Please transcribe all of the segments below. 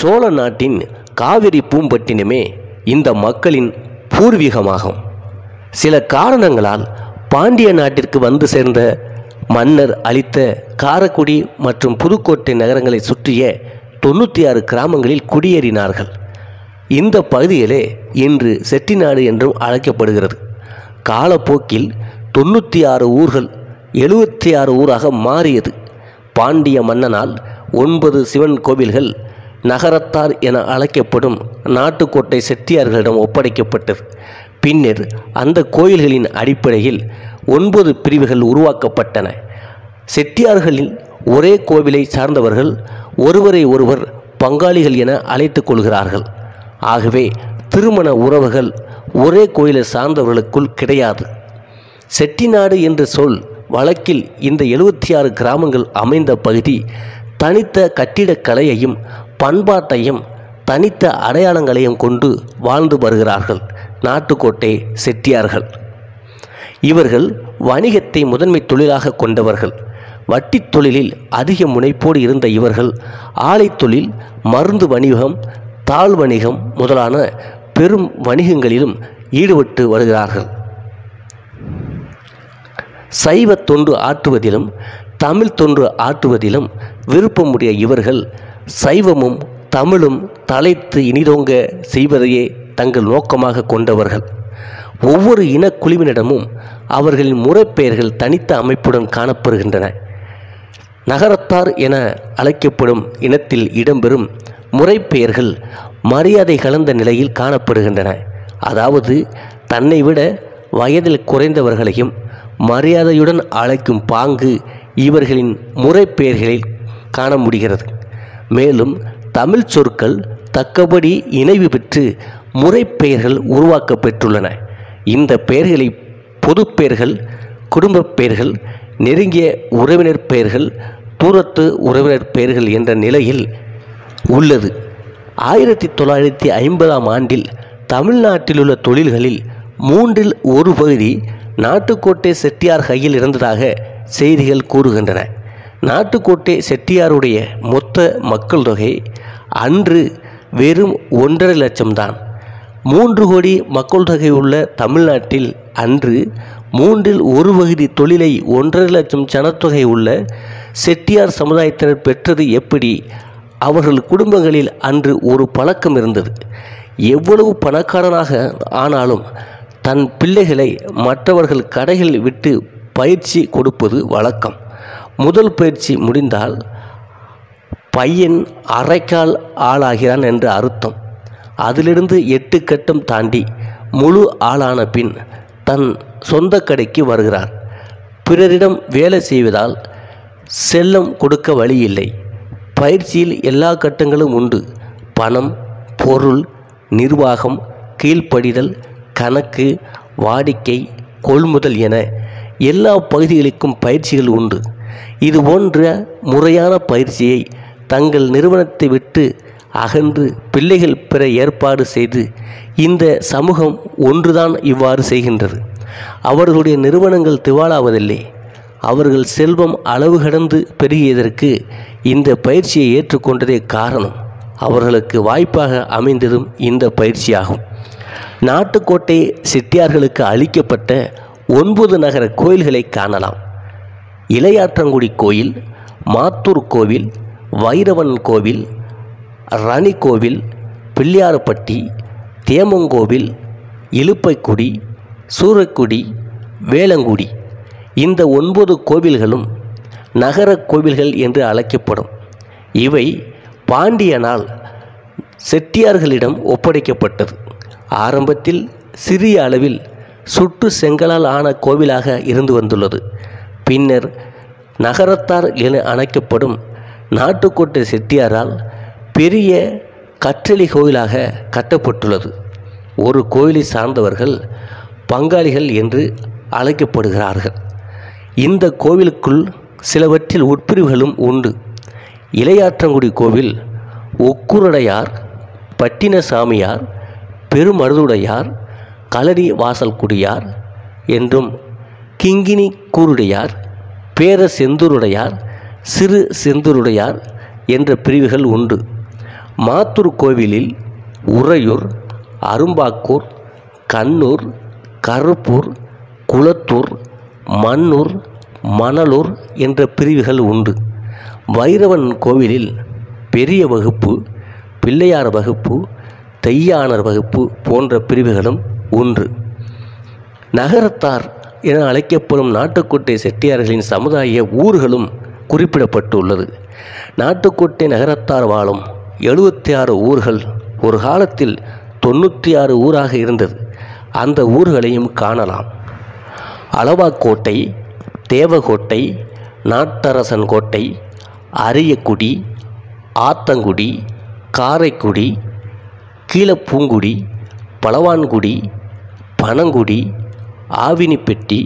சோழ நாட்டின் காவிரி பூம்பட்டினமே இந்த மக்களின் பூர்வீகமாகும் சில காரணங்களால் பாண்டிய நாட்டிற்கு வந்து சேர்ந்த மன்னர் அளித்த காரக்குடி மற்றும் புதுக்கோட்டை நகரங்களை சுற்றிய தொண்ணூற்றி ஆறு கிராமங்களில் குடியேறினார்கள் இந்த பகுதியிலே இன்று செட்டிநாடு என்றும் அழைக்கப்படுகிறது காலப்போக்கில் தொண்ணூற்றி ஆறு ஊர்கள் எழுபத்தி ஆறு ஊராக மாறியது பாண்டிய மன்னனால் ஒன்பது சிவன் கோவில்கள் நகரத்தார் என அழைக்கப்படும் நாட்டுக்கோட்டை செட்டியார்களிடம் ஒப்படைக்கப்பட்டது பின்னர் அந்த கோயில்களின் அடிப்படையில் ஒன்பது பிரிவுகள் உருவாக்கப்பட்டன செட்டியார்களில் ஒரே கோவிலை சார்ந்தவர்கள் ஒருவரை ஒருவர் பங்காளிகள் என அழைத்துக் கொள்கிறார்கள் ஆகவே திருமண உறவுகள் ஒரே கோயிலை சார்ந்தவர்களுக்குள் கிடையாது செட்டிநாடு என்ற சொல் வழக்கில் இந்த எழுபத்தி ஆறு கிராமங்கள் அமைந்த பகுதி தனித்த கட்டிடக்கலையையும் பண்பாட்டையும் தனித்த அடையாளங்களையும் கொண்டு வாழ்ந்து வருகிறார்கள் நாட்டுக்கோட்டை செட்டியார்கள் இவர்கள் வணிகத்தை முதன்மை தொழிலாக கொண்டவர்கள் வட்டித் தொழிலில் அதிக முனைப்போடு இருந்த இவர்கள் ஆலைத் தொழில் மருந்து வணிகம் தாள் வணிகம் முதலான பெரும் வணிகங்களிலும் ஈடுபட்டு வருகிறார்கள் சைவ தொண்டு ஆற்றுவதிலும் தமிழ் தொண்டு ஆற்றுவதிலும் விருப்பமுடைய இவர்கள் சைவமும் தமிழும் தலைத்து இனிதோங்க செய்வதையே தங்கள் நோக்கமாக கொண்டவர்கள் ஒவ்வொரு இனக்குழுவினிடமும் அவர்களின் முறைப்பெயர்கள் தனித்த அமைப்புடன் காணப்படுகின்றன நகரத்தார் என அழைக்கப்படும் இனத்தில் இடம்பெறும் முறைப்பெயர்கள் மரியாதை கலந்த நிலையில் காணப்படுகின்றன அதாவது தன்னை விட வயதில் குறைந்தவர்களையும் மரியாதையுடன் அழைக்கும் பாங்கு இவர்களின் முறைப்பெயர்களில் காண முடிகிறது மேலும் தமிழ் சொற்கள் தக்கபடி இணைவு பெற்று முறைப்பெயர்கள் உருவாக்கப் பெற்றுள்ளன இந்த பெயர்களை பொதுப் பெயர்கள் குடும்பப் பெயர்கள் நெருங்கிய உறவினர் பெயர்கள் தூரத்து உறவினர் பெயர்கள் என்ற நிலையில் உள்ளது ஆயிரத்தி தொள்ளாயிரத்தி ஐம்பதாம் ஆண்டில் தமிழ்நாட்டில் உள்ள தொழில்களில் மூன்றில் ஒரு பகுதி நாட்டுக்கோட்டை செட்டியார் கையில் இருந்ததாக செய்திகள் கூறுகின்றன நாட்டுக்கோட்டை செட்டியாருடைய மொத்த மக்கள் தொகை அன்று வெறும் ஒன்றரை லட்சம்தான் மூன்று கோடி மக்கள் தொகை உள்ள தமிழ்நாட்டில் அன்று மூன்றில் ஒரு பகுதி தொழிலை ஒன்றரை லட்சம் ஜனத்தொகை உள்ள செட்டியார் சமுதாயத்தினர் பெற்றது எப்படி அவர்கள் குடும்பங்களில் அன்று ஒரு பழக்கம் இருந்தது எவ்வளவு பணக்காரனாக ஆனாலும் தன் பிள்ளைகளை மற்றவர்கள் கடைகள் விட்டு பயிற்சி கொடுப்பது வழக்கம் முதல் பயிற்சி முடிந்தால் பையன் அரைக்கால் ஆளாகிறான் என்று அர்த்தம் அதிலிருந்து எட்டு கட்டம் தாண்டி முழு ஆளான பின் தன் சொந்த கடைக்கு வருகிறார் பிறரிடம் வேலை செய்வதால் செல்லம் கொடுக்க வழி இல்லை பயிற்சியில் எல்லா கட்டங்களும் உண்டு பணம் பொருள் நிர்வாகம் கீழ்ப்படிதல் கணக்கு வாடிக்கை கொள்முதல் என எல்லா பகுதிகளுக்கும் பயிற்சிகள் உண்டு இது போன்ற முறையான பயிற்சியை தங்கள் நிறுவனத்தை விட்டு அகன்று பிள்ளைகள் பெற ஏற்பாடு செய்து இந்த சமூகம் ஒன்றுதான் இவ்வாறு செய்கின்றது அவர்களுடைய நிறுவனங்கள் திவாலாவதில்லை அவர்கள் செல்வம் அளவு கடந்து பெருகியதற்கு இந்த பயிற்சியை ஏற்றுக்கொண்டதே காரணம் அவர்களுக்கு வாய்ப்பாக அமைந்ததும் இந்த பயிற்சியாகும் நாட்டுக்கோட்டை செட்டியார்களுக்கு அளிக்கப்பட்ட ஒன்பது நகர கோயில்களை காணலாம் இளையாற்றங்குடி கோயில் மாத்தூர் கோவில் வைரவன் கோவில் ரணி கோவில் பிள்ளையார்பட்டி தேமங்கோவில் இலுப்பைக்குடி சூரக்குடி வேளங்குடி இந்த ஒன்பது கோவில்களும் நகர கோவில்கள் என்று அழைக்கப்படும் இவை பாண்டியனால் செட்டியார்களிடம் ஒப்படைக்கப்பட்டது ஆரம்பத்தில் சிறிய அளவில் சுட்டு செங்கலால் ஆன கோவிலாக இருந்து வந்துள்ளது பின்னர் நகரத்தார் என அழைக்கப்படும் நாட்டுக்கோட்டை செட்டியாரால் பெரிய கற்றளி கோயிலாக கட்டப்பட்டுள்ளது ஒரு கோயிலை சார்ந்தவர்கள் பங்காளிகள் என்று அழைக்கப்படுகிறார்கள் இந்த கோவிலுக்குள் சிலவற்றில் உட்பிரிவுகளும் உண்டு இளையாற்றங்குடி கோவில் ஒக்குருடையார் பட்டினசாமியார் பெருமருதுடையார் களரி வாசல் குடியார் என்றும் கிங்கினி கூருடையார் பேர செந்தூருடையார் சிறு செந்தூருடையார் என்ற பிரிவுகள் உண்டு மாத்தூர் கோவிலில் உறையூர் அரும்பாக்கூர் கண்ணூர் கருப்பூர் குளத்தூர் மன்னூர் மணலூர் என்ற பிரிவுகள் உண்டு வைரவன் கோவிலில் பெரிய வகுப்பு பிள்ளையார் வகுப்பு தெய்யானர் வகுப்பு போன்ற பிரிவுகளும் உண்டு நகரத்தார் என அழைக்கப்படும் நாட்டுக்கோட்டை செட்டியார்களின் சமுதாய ஊர்களும் குறிப்பிடப்பட்டுள்ளது நாட்டுக்கோட்டை நகரத்தார் வாழும் எழுபத்தி ஆறு ஊர்கள் ஒரு காலத்தில் தொண்ணூற்றி ஆறு ஊராக இருந்தது அந்த ஊர்களையும் காணலாம் அளவாக்கோட்டை தேவகோட்டை நாட்டரசன் கோட்டை அரியக்குடி ஆத்தங்குடி காரைக்குடி கீழப்பூங்குடி பளவான்குடி பனங்குடி ஆவினிப்பட்டி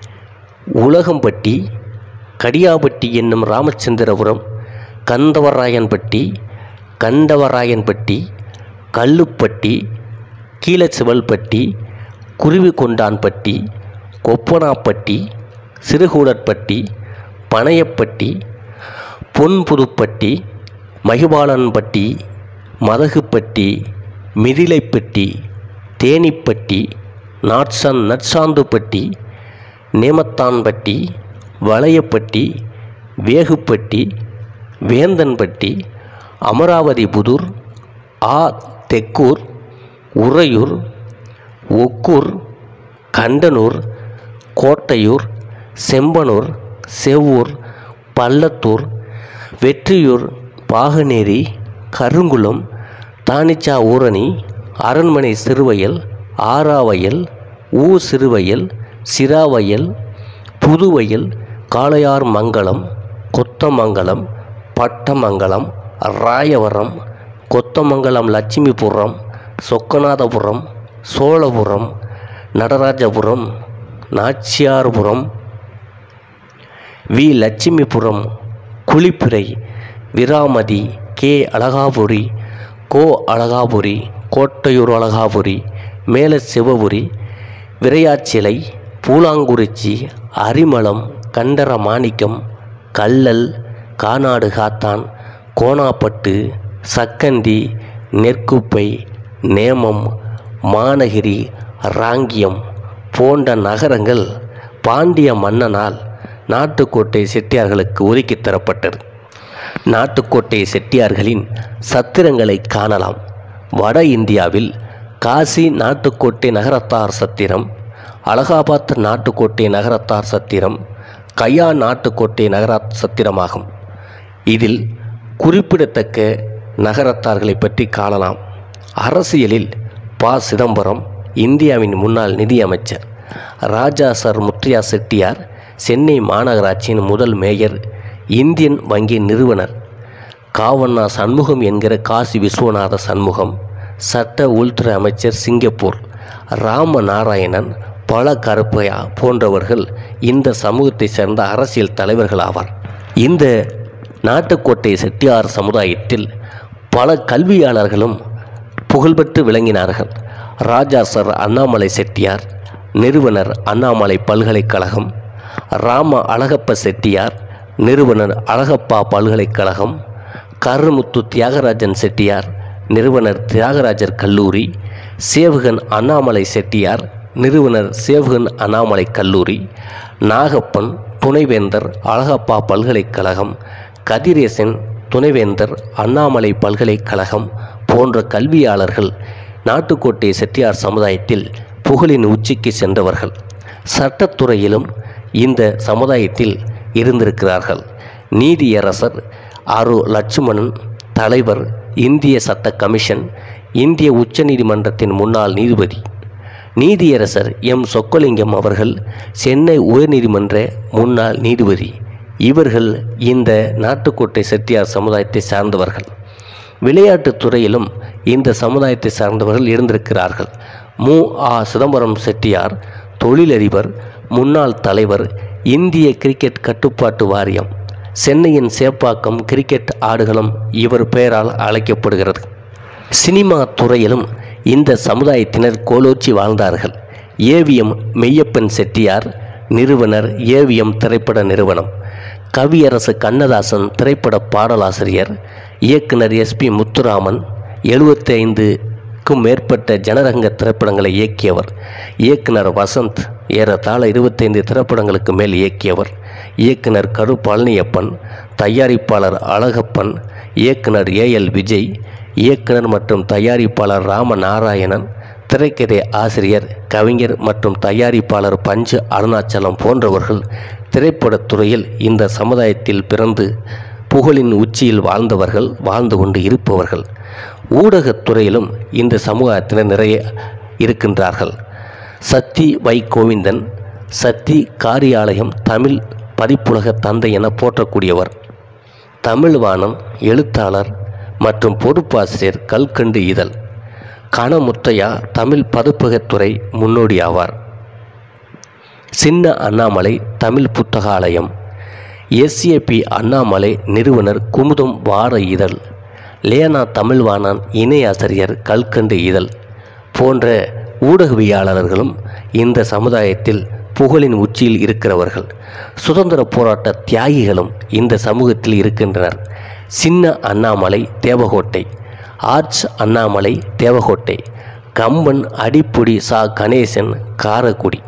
உலகம்பட்டி கடியாபட்டி என்னும் ராமச்சந்திரபுரம் கந்தவராயன்பட்டி கண்டவராயன்பட்டி கல்லுப்பட்டி கீழச்சிவல்பட்டி குருவிகொண்டான்பட்டி கொப்பனாப்பட்டி சிறுகூடற்பட்டி பனையப்பட்டி பொன்புதுப்பட்டி மகிபாலன்பட்டி மதகுப்பட்டி மிதிலைப்பட்டி தேனிப்பட்டி நாட்சன் நட்சாந்துப்பட்டி நேமத்தான்பட்டி வளையப்பட்டி வேகுப்பட்டி வேந்தன்பட்டி அமராவதிபுதூர் ஆ தெக்கூர் உறையூர் ஒக்கூர் கண்டனூர் கோட்டையூர் செம்பனூர் செவ்வூர் பள்ளத்தூர் வெற்றியூர் பாகனேரி கருங்குளம் தானிச்சா ஊரணி அரண்மனை சிறுவயல் ஆறாவயல் ஊ சிறுவயல் சிராவயல் புதுவயல் காளையார் மங்கலம் கொத்தமங்கலம் பட்டமங்கலம் ராயவரம் கொத்தமங்கலம் லட்சுமிபுரம் சொக்கநாதபுரம் சோழபுரம் நடராஜபுரம் நாச்சியார்புரம் வி லட்சுமிபுரம் குளிப்பிறை விராமதி கே அழகாபுரி கோ அழகாபுரி கோட்டையூர் அழகாபுரி மேல சிவபுரி விரையாச்சிலை பூலாங்குறிச்சி அரிமளம் கண்டர மாணிக்கம் கல்லல் கானாடு காத்தான் கோணாப்பட்டு சக்கந்தி நெற்குப்பை நேமம் மானகிரி ராங்கியம் போன்ற நகரங்கள் பாண்டிய மன்னனால் நாட்டுக்கோட்டை செட்டியார்களுக்கு ஒதுக்கித் தரப்பட்டது நாட்டுக்கோட்டை செட்டியார்களின் சத்திரங்களை காணலாம் வட இந்தியாவில் காசி நாட்டுக்கோட்டை நகரத்தார் சத்திரம் அலகாபாத் நாட்டுக்கோட்டை நகரத்தார் சத்திரம் கயா நாட்டுக்கோட்டை நகர சத்திரமாகும் இதில் குறிப்பிடத்தக்க நகரத்தார்களை பற்றி காணலாம் அரசியலில் ப சிதம்பரம் இந்தியாவின் முன்னாள் நிதியமைச்சர் ராஜா சர் முத்தையா செட்டியார் சென்னை மாநகராட்சியின் முதல் மேயர் இந்தியன் வங்கி நிறுவனர் காவண்ணா சண்முகம் என்கிற காசி விஸ்வநாத சண்முகம் சட்ட உள்துறை அமைச்சர் சிங்கப்பூர் ராமநாராயணன் பல கருப்பையா போன்றவர்கள் இந்த சமூகத்தை சேர்ந்த அரசியல் தலைவர்கள் ஆவார் இந்த நாட்டுக்கோட்டை செட்டியார் சமுதாயத்தில் பல கல்வியாளர்களும் புகழ்பெற்று விளங்கினார்கள் ராஜா சர் அண்ணாமலை செட்டியார் நிறுவனர் அண்ணாமலை பல்கலைக்கழகம் ராம அழகப்ப செட்டியார் நிறுவனர் அழகப்பா பல்கலைக்கழகம் கருமுத்து தியாகராஜன் செட்டியார் நிறுவனர் தியாகராஜர் கல்லூரி சேவகன் அண்ணாமலை செட்டியார் நிறுவனர் சேவகன் அண்ணாமலை கல்லூரி நாகப்பன் துணைவேந்தர் அழகப்பா பல்கலைக்கழகம் கதிரேசன் துணைவேந்தர் அண்ணாமலை பல்கலைக்கழகம் போன்ற கல்வியாளர்கள் நாட்டுக்கோட்டை செட்டியார் சமுதாயத்தில் புகழின் உச்சிக்கு சென்றவர்கள் சட்டத்துறையிலும் இந்த சமுதாயத்தில் இருந்திருக்கிறார்கள் நீதியரசர் அரு லட்சுமணன் தலைவர் இந்திய சட்ட கமிஷன் இந்திய உச்சநீதிமன்றத்தின் முன்னாள் நீதிபதி நீதியரசர் எம் சொக்கலிங்கம் அவர்கள் சென்னை உயர்நீதிமன்ற முன்னாள் நீதிபதி இவர்கள் இந்த நாட்டுக்கோட்டை செட்டியார் சமுதாயத்தை சார்ந்தவர்கள் விளையாட்டுத் துறையிலும் இந்த சமுதாயத்தை சார்ந்தவர்கள் இருந்திருக்கிறார்கள் மு ஆ சிதம்பரம் செட்டியார் தொழிலதிபர் முன்னாள் தலைவர் இந்திய கிரிக்கெட் கட்டுப்பாட்டு வாரியம் சென்னையின் சேப்பாக்கம் கிரிக்கெட் ஆடுகளம் இவர் பெயரால் அழைக்கப்படுகிறது சினிமா துறையிலும் இந்த சமுதாயத்தினர் கோலோச்சி வாழ்ந்தார்கள் ஏவிஎம் மெய்யப்பன் செட்டியார் நிறுவனர் ஏவிஎம் திரைப்பட நிறுவனம் கவியரசு கண்ணதாசன் திரைப்பட பாடலாசிரியர் இயக்குனர் எஸ்பி முத்துராமன் எழுபத்தி ஐந்துக்கும் மேற்பட்ட ஜனரங்க திரைப்படங்களை இயக்கியவர் இயக்குனர் வசந்த் ஏறத்தாழ இருபத்தைந்து திரைப்படங்களுக்கு மேல் இயக்கியவர் இயக்குனர் கரு பழனியப்பன் தயாரிப்பாளர் அழகப்பன் இயக்குனர் ஏ எல் விஜய் இயக்குனர் மற்றும் தயாரிப்பாளர் ராமநாராயணன் திரைக்கதை ஆசிரியர் கவிஞர் மற்றும் தயாரிப்பாளர் பஞ்சு அருணாச்சலம் போன்றவர்கள் திரைப்படத் துறையில் இந்த சமுதாயத்தில் பிறந்து புகழின் உச்சியில் வாழ்ந்தவர்கள் வாழ்ந்து கொண்டு இருப்பவர்கள் ஊடகத் துறையிலும் இந்த சமூகத்தினர் நிறைய இருக்கின்றார்கள் சத்தி வை கோவிந்தன் சத்தி காரியாலயம் தமிழ் பதிப்புலக தந்தை என போற்றக்கூடியவர் தமிழ்வானம் எழுத்தாளர் மற்றும் பொறுப்பாசிரியர் கல்கண்டு இதழ் கணமுத்தையா தமிழ் பதிப்பகத்துறை முன்னோடி ஆவார் சின்ன அண்ணாமலை தமிழ் புத்தகாலயம் எஸ்ஏபி அண்ணாமலை நிறுவனர் குமுதம் வார இதழ் லேனா தமிழ்வாணன் இணையாசிரியர் கல்கண்டு இதழ் போன்ற ஊடகவியலாளர்களும் இந்த சமுதாயத்தில் புகழின் உச்சியில் இருக்கிறவர்கள் சுதந்திர போராட்ட தியாகிகளும் இந்த சமூகத்தில் இருக்கின்றனர் சின்ன அண்ணாமலை தேவகோட்டை ஆர்ச் அண்ணாமலை தேவகோட்டை கம்பன் அடிப்புடி சா கணேசன் காரக்குடி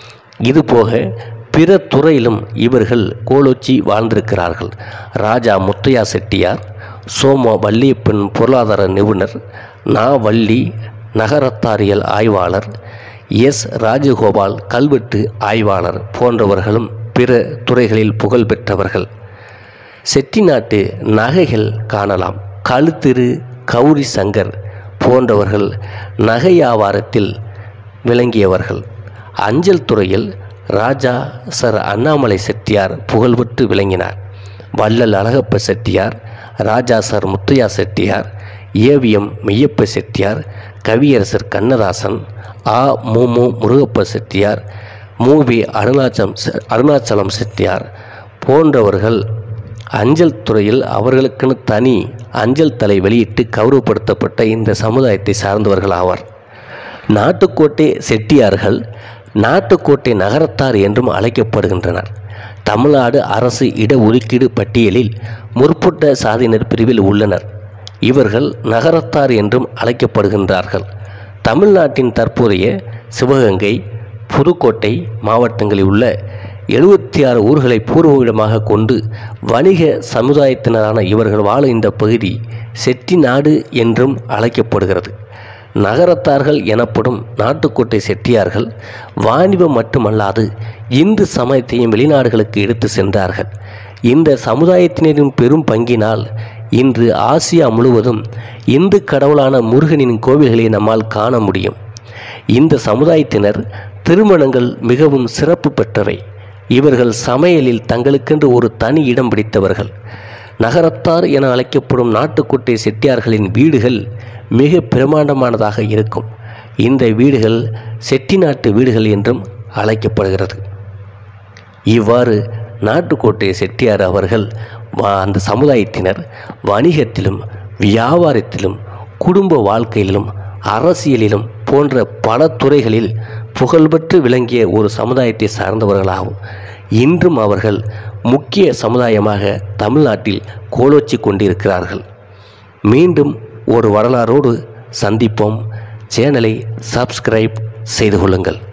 இதுபோக பிற துறையிலும் இவர்கள் கோலோச்சி வாழ்ந்திருக்கிறார்கள் ராஜா முத்தையா செட்டியார் சோம வள்ளியப்பன் பொருளாதார நிபுணர் நா வள்ளி நகரத்தாரியல் ஆய்வாளர் எஸ் ராஜகோபால் கல்வெட்டு ஆய்வாளர் போன்றவர்களும் பிற துறைகளில் புகழ் பெற்றவர்கள் செட்டிநாட்டு நகைகள் காணலாம் கழுத்திரு கௌரி சங்கர் போன்றவர்கள் நகை வியாபாரத்தில் விளங்கியவர்கள் அஞ்சல் துறையில் ராஜா சர் அண்ணாமலை செட்டியார் புகழ்பெற்று விளங்கினார் வள்ளல் அழகப்ப செட்டியார் ராஜா சர் முத்தையா செட்டியார் ஏவிஎம் மெய்யப்ப செட்டியார் கவியரசர் கண்ணதாசன் ஆ மு மு முருகப்ப செட்டியார் மூவி அருணாச்சலம் செ- அருணாச்சலம் செட்டியார் போன்றவர்கள் அஞ்சல் துறையில் அவர்களுக்கென தனி அஞ்சல் தலை வெளியிட்டு கௌரவப்படுத்தப்பட்ட இந்த சமுதாயத்தை சார்ந்தவர்கள் ஆவார் நாட்டுக்கோட்டை செட்டியார்கள் நாட்டுக்கோட்டை நகரத்தார் என்றும் அழைக்கப்படுகின்றனர் தமிழ்நாடு அரசு இடஒதுக்கீடு பட்டியலில் முற்பட்ட சாதியினர் பிரிவில் உள்ளனர் இவர்கள் நகரத்தார் என்றும் அழைக்கப்படுகின்றார்கள் தமிழ்நாட்டின் தற்போதைய சிவகங்கை புதுக்கோட்டை மாவட்டங்களில் உள்ள எழுபத்தி ஆறு ஊர்களை பூர்வீகமாக கொண்டு வணிக சமுதாயத்தினரான இவர்கள் வாழ இந்த பகுதி செட்டிநாடு என்றும் அழைக்கப்படுகிறது நகரத்தார்கள் எனப்படும் நாட்டுக்கோட்டை செட்டியார்கள் வாணிபம் மட்டுமல்லாது இந்து சமயத்தையும் வெளிநாடுகளுக்கு எடுத்து சென்றார்கள் இந்த சமுதாயத்தினரின் பெரும் பங்கினால் இன்று ஆசியா முழுவதும் இந்து கடவுளான முருகனின் கோவில்களை நம்மால் காண முடியும் இந்த சமுதாயத்தினர் திருமணங்கள் மிகவும் சிறப்பு பெற்றவை இவர்கள் சமையலில் தங்களுக்கென்று ஒரு தனி இடம் பிடித்தவர்கள் நகரத்தார் என அழைக்கப்படும் நாட்டுக்குட்டை செட்டியார்களின் வீடுகள் மிக பிரமாண்டமானதாக இருக்கும் இந்த வீடுகள் செட்டிநாட்டு வீடுகள் என்றும் அழைக்கப்படுகிறது இவ்வாறு நாட்டுக்கோட்டை செட்டியார் அவர்கள் வா- அந்த சமுதாயத்தினர் வணிகத்திலும் வியாபாரத்திலும் குடும்ப வாழ்க்கையிலும் அரசியலிலும் போன்ற பல துறைகளில் புகழ்பெற்று விளங்கிய ஒரு சமுதாயத்தை சார்ந்தவர்களாகும் இன்றும் அவர்கள் முக்கிய சமுதாயமாக தமிழ்நாட்டில் கோலோச்சி கொண்டிருக்கிறார்கள் மீண்டும் ஒரு வரலாறோடு சந்திப்போம் சேனலை சப்ஸ்கிரைப் செய்து கொள்ளுங்கள்